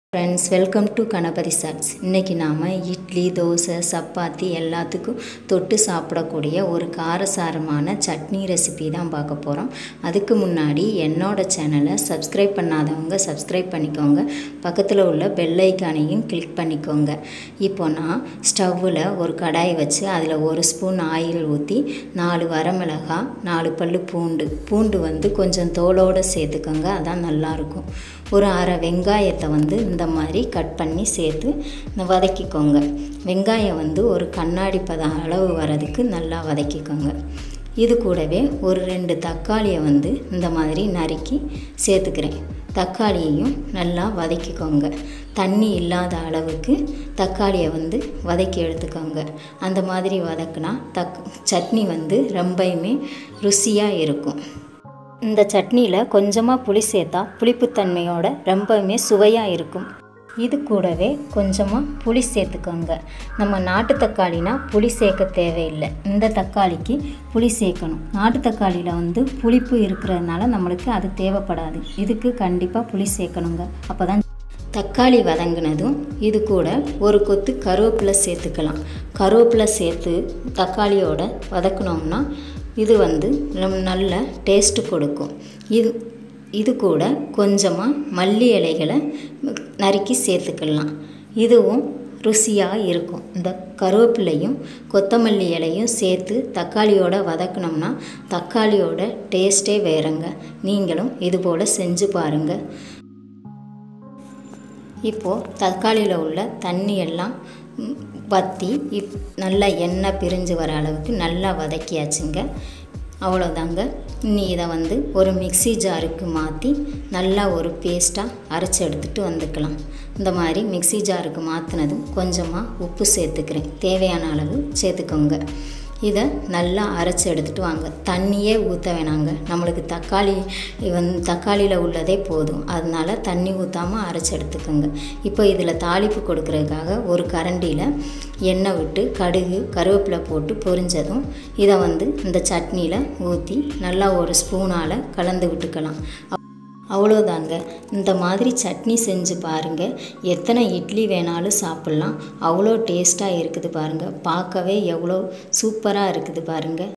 friends welcome to Ganapathi chats இன்றைக்கி நாம் இட்லி தோசை சப்பாத்தி எல்லாத்துக்கும் தொட்டு சாப்பிடக்கூடிய ஒரு காரசாரமான சட்னி ரெசிபி தான் பார்க்க போகிறோம் அதுக்கு முன்னாடி என்னோட சேனலை சப்ஸ்கிரைப் பண்ணாதவங்க சப்ஸ்கிரைப் பண்ணிக்கோங்க பக்கத்தில் உள்ள பெல் ஐக்கானையும் கிளிக் பண்ணிக்கோங்க இப்போ நான் ஸ்டவ்வில் ஒரு கடாய் வச்சு அதில் ஒரு ஸ்பூன் ஆயில் ஊற்றி நாலு வரமிளகாய் நாலு பல் பூண்டு பூண்டு வந்து கொஞ்சம் தோலோடு சேர்த்துக்கோங்க அதான் நல்லாயிருக்கும் ஒரு அரை வெங்காயத்தை வந்து இந்த மாதிரி கட் பண்ணி சேர்த்து இந்த வதக்கிக்கோங்க வெங்காயம் வந்து ஒரு கண்ணாடி பதம் அளவு வரதுக்கு நல்லா வதக்கிக்கோங்க இது கூடவே ஒரு ரெண்டு தக்காளியை வந்து இந்த மாதிரி நறுக்கி சேர்த்துக்கிறேன் தக்காளியையும் நல்லா வதக்கிக்கோங்க தண்ணி இல்லாத அளவுக்கு தக்காளியை வந்து வதக்கி எடுத்துக்கோங்க அந்த மாதிரி வதக்குனா தக் சட்னி வந்து ரொம்பயுமே ருசியாக இருக்கும் இந்த சட்னியில் கொஞ்சமாக புளி சேர்த்தா புளிப்புத்தன்மையோட ரொம்பவுமே சுவையாக இருக்கும் இது கூடவே கொஞ்சமாக புளி சேர்த்துக்கோங்க நம்ம நாட்டு தக்காளினா புளி சேர்க்க தேவையில்லை இந்த தக்காளிக்கு புளி சேர்க்கணும் நாட்டு தக்காளியில் வந்து புளிப்பு இருக்கிறதுனால நம்மளுக்கு அது தேவைப்படாது இதுக்கு கண்டிப்பாக புளி சேர்க்கணுங்க அப்போ தான் தக்காளி வதங்கினதும் இது கூட ஒரு கொத்து கருவேப்பிலை சேர்த்துக்கலாம் கருவேப்பிலை சேர்த்து தக்காளியோட வதக்கினோம்னா இது வந்து ரொம்ப நல்ல டேஸ்ட்டு கொடுக்கும் இது இது கூட கொஞ்சமாக மல்லி இலைகளை நறுக்கி சேர்த்துக்கலாம் இதுவும் ருசியாக இருக்கும் இந்த கருவேப்பிலையும் கொத்தமல்லி இலையும் சேர்த்து தக்காளியோட வதக்கினோம்னா தக்காளியோட டேஸ்ட்டே வேறங்க நீங்களும் இது போல் செஞ்சு பாருங்கள் இப்போது தக்காளியில் உள்ள தண்ணி எல்லாம் வற்றி இப் நல்லா எண்ணெய் பிரிஞ்சு வர அளவுக்கு நல்லா வதக்கியாச்சுங்க அவ்வளோதாங்க இனி இதை வந்து ஒரு மிக்சி ஜாருக்கு மாற்றி நல்லா ஒரு பேஸ்ட்டாக அரைச்சி எடுத்துகிட்டு வந்துக்கலாம் இந்த மாதிரி மிக்சி ஜாருக்கு மாற்றினதும் கொஞ்சமாக உப்பு சேர்த்துக்கிறேன் தேவையான அளவு சேர்த்துக்கோங்க இதை நல்லா அரைச்சி எடுத்துகிட்டு வாங்க தண்ணியே ஊற்ற வேணாங்க நம்மளுக்கு தக்காளி வந்து தக்காளியில் உள்ளதே போதும் அதனால தண்ணி ஊற்றாமல் அரைச்சி எடுத்துக்கோங்க இப்போ இதில் தாளிப்பு கொடுக்கறதுக்காக ஒரு கரண்டியில் எண்ணெய் விட்டு கடுகு கருவேப்பிலை போட்டு பொரிஞ்சதும் இதை வந்து இந்த சட்னியில் ஊற்றி நல்லா ஒரு ஸ்பூனால் கலந்து விட்டுக்கலாம் அவ்வளோதாங்க இந்த மாதிரி சட்னி செஞ்சு பாருங்கள் எத்தனை இட்லி வேணாலும் சாப்பிட்லாம் அவ்வளோ டேஸ்ட்டாக இருக்குது பாருங்கள் பார்க்கவே எவ்வளோ சூப்பராக இருக்குது பாருங்கள்